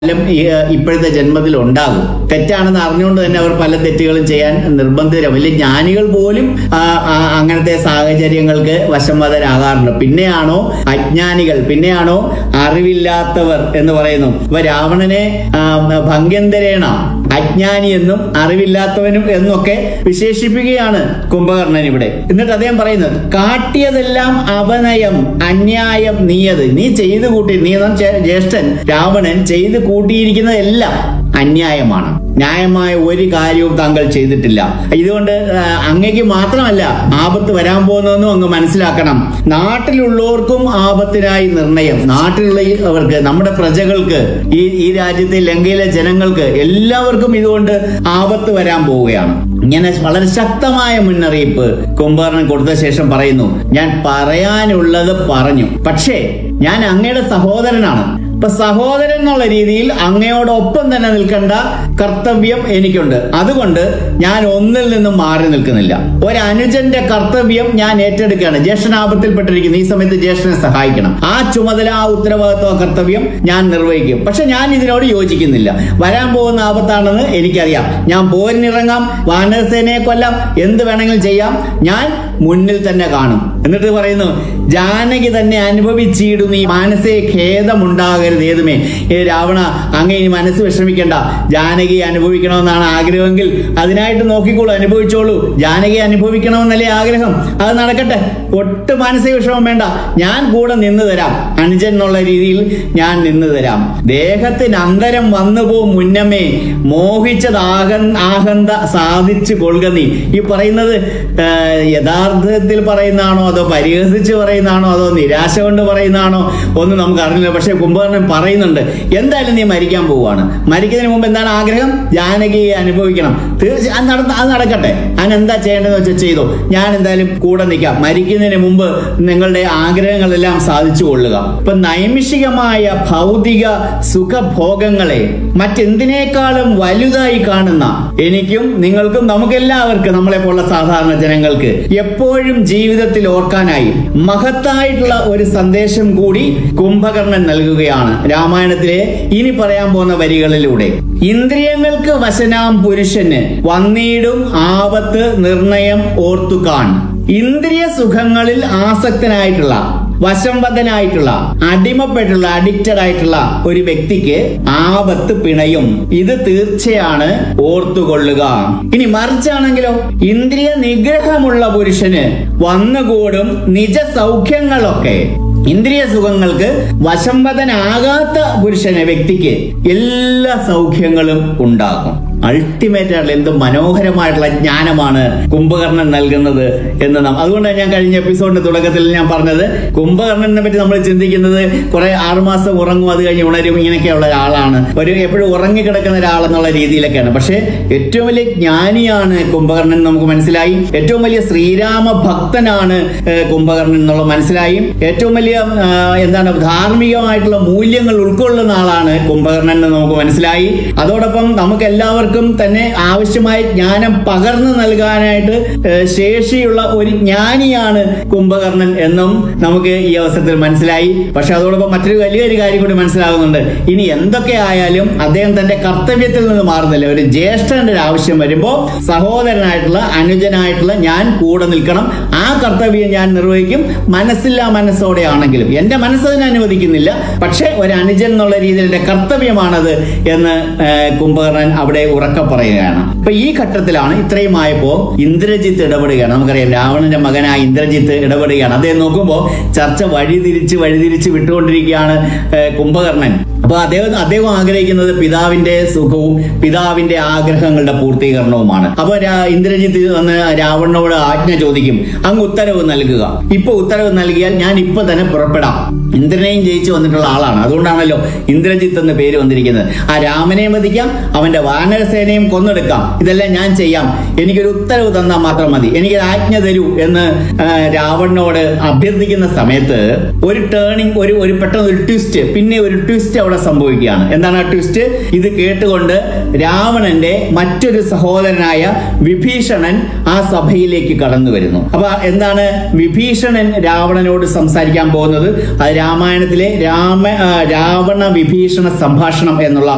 ഫലം ഈ, ഏഹ്, ഇപ്പോഴത്തെ ജന്മത്തിൽ ഉണ്ടാകും തെറ്റാണെന്ന് അറിഞ്ഞുകൊണ്ട് തന്നെ അവർ പല തെറ്റുകളും ചെയ്യാൻ നിർബന്ധിതരും വലിയ ജ്ഞാനികൾ പോലും ആ, ആ, അങ്ങനത്തെ സാഹചര്യങ്ങൾക്ക് വശംവദരാകാറുണ്ട് പിന്നെയാണോ അജ്ഞാനികൾ പിന്നെയാണോ അറിവില്ലാത്തവർ എന്ന് പറയുന്നു അപ്പൊ രാവണനെ ആ, ഭംഗ്യന്തരേണ അജ്ഞാനി എന്നും അറിവില്ലാത്തവനും എന്നൊക്കെ വിശേഷിപ്പിക്കുകയാണ് കുംഭകർണൻ ഇവിടെ എന്നിട്ട് അദ്ദേഹം പറയുന്നത് കാട്ടിയതെല്ലാം അവനയം അന്യായം നീയത് നീ ചെയ്തു കൂട്ടി നീ എന്ന ചേ- ജ്യേഷ്ഠൻ രാവണൻ ചെയ്തു കൂട്ടിയിരിക്കുന്നതെല്ലാം അന്യായമാണ് ന്യായമായ ഒരു കാര്യവും താങ്കൾ ചെയ്തിട്ടില്ല ഇതുകൊണ്ട് ആ, അങ്ങയ്ക്ക് മാത്രമല്ല ആപത്ത് വരാൻ പോകുന്നതെന്നും അങ്ങ് മനസ്സിലാക്കണം നാട്ടിലുള്ളവർക്കും ആപത്തിനായി നിർണയം നാട്ടിലുള്ളവർക്ക് നമ്മുടെ പ്രജകൾക്ക് ഈ ഈ രാജ്യത്തെ ലങ്കയിലെ ജനങ്ങൾക്ക് എല്ലാവർക്കും ഇതുകൊണ്ട് ആപത്ത് വരാൻ പോവുകയാണ് ഇങ്ങനെ വളരെ ശക്തമായ മുന്നറിയിപ്പ് കുംഭകർണൻ കൊടുത്ത ശേഷം പറയുന്നു ഞാൻ പറയാനുള്ളത് പറഞ്ഞു പക്ഷേ ഞാൻ അങ്ങയുടെ സഹോദരനാണ് ഇപ്പൊ സഹോദരൻ എന്നുള്ള രീതിയിൽ അങ്ങയോടൊപ്പം തന്നെ നിൽക്കേണ്ട കർത്തവ്യം എനിക്കുണ്ട് അതുകൊണ്ട് ഞാൻ ഒന്നിൽ നിന്നും മാറി നിൽക്കുന്നില്ല ഒരു അനുജന്റെ കർത്തവ്യം ഞാൻ ഏറ്റെടുക്കുകയാണ് ജ്യേഷ്ഠനാപത്തിൽപ്പെട്ടിരിക്കുന്നു ഈ സമയത്ത് ജ്യേഷ്ഠനെ സഹായിക്കണം ആ ചുമതല ആ ഉത്തരവാദിത്വ ആ കർത്തവ്യം ഞാൻ നിർവഹിക്കും പക്ഷെ ഞാൻ ഇതിനോട് യോജിക്കുന്നില്ല വരാൻ പോകുന്ന ആപത്താണെന്ന് എനിക്കറിയാം ഞാൻ പോരിനിറങ്ങാം വാനരസേനയെ കൊല്ലാം എന്ത് വേണമെങ്കിലും ചെയ്യാം ഞാൻ മുന്നിൽ തന്നെ കാണും എന്നിട്ട് പറയുന്നു ജാനകി തന്നെ അനുഭവിച്ചിടുന്നു ഈ മാനസിക ഖേദമുണ്ടാകരുത് ഏതുമേ ഏ രാവണ അങ്ങ് ഇനി മനസ്സ് വിഷമിക്കണ്ട ജാനകി അനുഭവിക്കണമെന്നാണ് ആഗ്രഹമെങ്കിൽ അതിനായിട്ട് നോക്കിക്കോളൂ അനുഭവിച്ചോളൂ ജാനകി അനുഭവിക്കണമെന്നല്ലേ ആഗ്രഹം അത് നടക്കട്ടെ ഒട്ടും മാനസിക വിഷമം വേണ്ട ഞാൻ കൂടെ നിന്ന് തരാം അനുജൻ എന്നുള്ള രീതിയിൽ ഞാൻ നിന്ന് തരാം ദേഹത്തിന് അന്തരം വന്നു പോവും മുന്നമേ മോഹിച്ചത് ആക ആഹന്ത സാധിച്ചു കൊള്ളുക നീ ഈ പറയുന്നത് ആ, യഥാർത്ഥത്തിൽ പറയുന്നതാണോ അതോ പരിഹസിച്ച് പറയുന്നതാണോ അതോ നിരാശ കൊണ്ട് പറയുന്നതാണോ ഒന്നും നമുക്ക് അറിയില്ല പക്ഷെ കുംഭകർണൻ പറയുന്നുണ്ട് എന്തായാലും നീ മരിക്കാൻ പോവുകയാണ് മരിക്കുന്നതിന് മുമ്പ് എന്താണ് ആഗ്രഹം ജാനകിയെ അനുഭവിക്കണം തീർച്ചയായും അത് നടന്ന അത് നടക്കട്ടെ അതിന് എന്താ ചെയ്യേണ്ടതെന്ന് വെച്ചാൽ ചെയ്തു ഞാൻ എന്തായാലും കൂടെ നിൽക്കാം മരിക്കുന്നതിന് മുമ്പ് നിങ്ങളുടെ ആഗ്രഹങ്ങളെല്ലാം സാധിച്ചു കൊള്ളുക ഇപ്പൊ നൈമിഷികമായ ഭൗതിക സുഖഭോഗങ്ങളെ മറ്റെന്തിനേക്കാളും വലുതായി കാണുന്ന എനിക്കും നിങ്ങൾക്കും നമുക്കെല്ലാവർക്കും നമ്മളെ പോലുള്ള സാധാരണ ജനങ്ങൾക്ക് എപ്പോഴും ജീവിതത്തിൽ ഓർക്കാനായി മഹത്തായിട്ടുള്ള ഒരു സന്ദേശം കൂടി കുംഭകർണൻ നൽകുകയാണ് രാമായണത്തിലെ ഇനി പറയാൻ പോകുന്ന വരികളിലൂടെ ഇന്ദ്രിയങ്ങൾക്ക് വശനാം പുരുഷന് വന്നീടും ആപത്ത് നിർണയം ഓർത്തുകാൺ ഇന്ദ്രിയ സുഖങ്ങളിൽ ആസക്തനായിട്ടുള്ള വശംവദനായിട്ടുള്ള അടിമപ്പെട്ടുള്ള അഡിക്റ്റഡ് ആയിട്ടുള്ള ഒരു വ്യക്തിക്ക് ആപത്ത് പിണയും ഇത് തീർച്ചയാണ് ഓർത്തുകൊള്ളുക ഇനി മറിച്ചാണെങ്കിലോ ഇന്ദ്രിയ നിഗ്രഹമുള്ള പുരുഷന് വന്നുകൂടും നിജ സൗഖ്യങ്ങളൊക്കെ ഇന്ദ്രിയ സുഖങ്ങൾക്ക് വശംവദനാകാത്ത പുരുഷന് വ്യക്തിക്ക് എല്ലാ സൗഖ്യങ്ങളും ഉണ്ടാകും അൾട്ടിമേറ്റ് ആയിട്ടുള്ള എന്ത് മനോഹരമായിട്ടുള്ള ജ്ഞാനമാണ് കുംഭകർണൻ നൽകുന്നത് എന്ന് നാം അതുകൊണ്ടാണ് ഞാൻ കഴിഞ്ഞ എപ്പിസോഡിന്റെ തുടക്കത്തിൽ ഞാൻ പറഞ്ഞത് കുംഭകർണനെ പറ്റി നമ്മൾ ചിന്തിക്കുന്നത് കുറെ ആറുമാസം ഉറങ്ങും അത് കഴിഞ്ഞ് ഉണരും ഇങ്ങനെയൊക്കെയുള്ള ഒരാളാണ് ഒരു എപ്പോഴും ഉറങ്ങിക്കിടക്കുന്ന ഒരാളെന്നുള്ള രീതിയിലൊക്കെയാണ് പക്ഷെ ഏറ്റവും വലിയ ജ്ഞാനിയാണ് കുംഭകർണൻ എന്ന് നമുക്ക് മനസ്സിലായി ഏറ്റവും വലിയ ശ്രീരാമ ഭക്തനാണ് ഏഹ്, കുംഭകർണൻ എന്നുള്ള മനസ്സിലായി ഏറ്റവും വലിയ ആ, എന്താണ് ധാർമ്മികമായിട്ടുള്ള മൂല്യങ്ങൾ ഉൾക്കൊള്ളുന്ന ആളാണ് കുംഭകർണൻ എന്ന് നമുക്ക് മനസ്സിലായി അതോടൊപ്പം നമുക്ക് എല്ലാവർക്കും തന്നെ ആവശ്യമായ ജ്ഞാനം പകർന്നു നൽകാനായിട്ട് ഏഹ്, ശേഷിയുള്ള ഒരു ജ്ഞാനിയാണ് കുംഭകർണൻ എന്നും നമുക്ക് ഈ അവസരത്തിൽ മനസ്സിലായി പക്ഷെ അതോടൊപ്പം മറ്റൊരു വലിയൊരു കാര്യം കൂടി മനസ്സിലാകുന്നുണ്ട് ഇനി എന്തൊക്കെ ആയാലും അദ്ദേഹം തന്റെ കർത്തവ്യത്തിൽ നിന്ന് മാറുന്നില്ല ഒരു ജ്യേഷ്ഠന്റെ ഒരു ആവശ്യം വരുമ്പോൾ സഹോദരനായിട്ടുള്ള അനുജനായിട്ടുള്ള ഞാൻ കൂടെ നിൽക്കണം ആ കർത്തവ്യം ഞാൻ നിർവഹിക്കും മനസ്സില്ലാ മനസ്സോടെ ആണെങ്കിലും എന്റെ മനസ്സതിനെ അനുവദിക്കുന്നില്ല പക്ഷെ ഒരു അനുജൻ എന്നുള്ള രീതിയിൽ എന്റെ കർത്തവ്യമാണത് എന്ന് ഏഹ്, കുംഭകർണൻ അവിടെ ഉറക്കെ പറയുകയാണ് അപ്പൊ ഈ ഘട്ടത്തിലാണ് ഇത്രയും ആയപ്പോ ഇന്ദ്രജിത്ത് ഇടപെടുകയാണ് നമുക്കറിയാം രാവണന്റെ മകനായ ഇന്ദ്രജിത്ത് ഇടപെടുകയാണ് അദ്ദേഹം നോക്കുമ്പോൾ ചർച്ച വഴിതിരിച്ച് വഴിതിരിച്ച് വിട്ടുകൊണ്ടിരിക്കുകയാണ് ഏഹ്, കുംഭകർണൻ അപ്പൊ അദ്ദേഹം അദ്ദേഹം ആഗ്രഹിക്കുന്നത് പിതാവിന്റെ സുഖവും പിതാവിന്റെ ആഗ്രഹങ്ങളുടെ പൂർത്തീകരണവുമാണ് അപ്പൊ രാ- ഇന്ദ്രജിത്ത് വന്ന് രാവണനോട് ആജ്ഞ ചോദിക്കും അങ്ങ് ഉത്തരവ് നൽകുക ഇപ്പൊ ഉത്തരവ് നൽകിയാൽ ഞാൻ ഇപ്പൊ തന്നെ പുറപ്പെടാം ഇന്ദ്രനെയും ജയിച്ചു വന്നിട്ടുള്ള ആളാണ് അതുകൊണ്ടാണല്ലോ ഇന്ദ്രജിത്ത് എന്ന് പേര് വന്നിരിക്കുന്നത് ആ രാമനെയും വധിക്കാം അവന്റെ വാനരസേനയും കൊന്നെടുക്കാം ഇതെല്ലാം ഞാൻ ചെയ്യാം എനിക്കൊരു ഉത്തരവ് തന്നാൽ മാത്രം മതി എനിക്കൊരു ആജ്ഞ തരൂ എന്ന് ആ, രാവണനോട് അഭ്യർത്ഥിക്കുന്ന സമയത്ത് ഒരു ടേണിംഗ് ഒരു ഒരു പെട്ടെന്ന് ഒരു ട്വിസ്റ്റ് പിന്നെ ഒരു ട്വിസ്റ്റ് അവിടെ സംഭവിക്കുകയാണ് എന്താണ് ആ ട്വിസ്റ്റ് ഇത് കേട്ടുകൊണ്ട് രാവണന്റെ മറ്റൊരു സഹോദരനായ വിഭീഷണൻ ആ സഭയിലേക്ക് കടന്നു വരുന്നു അപ്പൊ എന്താണ് വിഭീഷണൻ രാവണനോട് സംസാരിക്കാൻ പോകുന്നത് അത് രാമായണത്തിലെ രാമ ആ, രാവണ വിഭീഷണ സംഭാഷണം എന്നുള്ള